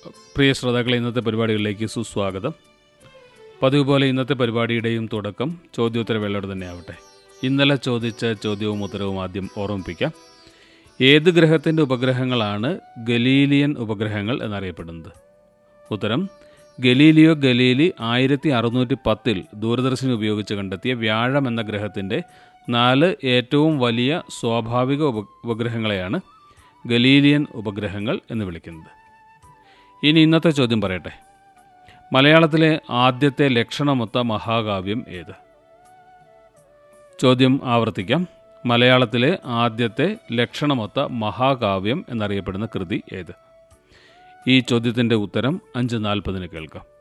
പ്രിയ ശ്രോതാക്കളെ ഇന്നത്തെ പരിപാടികളിലേക്ക് സുസ്വാഗതം പതിവ് പോലെ ഇന്നത്തെ പരിപാടിയുടെയും തുടക്കം ചോദ്യോത്തരവേളയോട് തന്നെ ആവട്ടെ ഇന്നലെ ചോദിച്ച ചോദ്യവും ഉത്തരവും ആദ്യം ഓർമ്മിപ്പിക്കാം ഏത് ഗ്രഹത്തിൻ്റെ ഉപഗ്രഹങ്ങളാണ് ഗലീലിയൻ ഉപഗ്രഹങ്ങൾ എന്നറിയപ്പെടുന്നത് ഉത്തരം ഗലീലിയോ ഗലീലി ആയിരത്തി അറുന്നൂറ്റി പത്തിൽ ദൂരദർശിനി ഉപയോഗിച്ച് കണ്ടെത്തിയ വ്യാഴം എന്ന ഗ്രഹത്തിൻ്റെ നാല് ഏറ്റവും വലിയ സ്വാഭാവിക ഉപ ഉപഗ്രഹങ്ങളെയാണ് ഗലീലിയൻ ഉപഗ്രഹങ്ങൾ എന്ന് വിളിക്കുന്നത് ഇനി ഇന്നത്തെ ചോദ്യം പറയട്ടെ മലയാളത്തിലെ ആദ്യത്തെ ലക്ഷണമൊത്ത മഹാകാവ്യം ഏത് ചോദ്യം ആവർത്തിക്കാം മലയാളത്തിലെ ആദ്യത്തെ ലക്ഷണമൊത്ത മഹാകാവ്യം എന്നറിയപ്പെടുന്ന കൃതി ഏത് ഈ ചോദ്യത്തിൻ്റെ ഉത്തരം അഞ്ച് നാൽപ്പതിന് കേൾക്കാം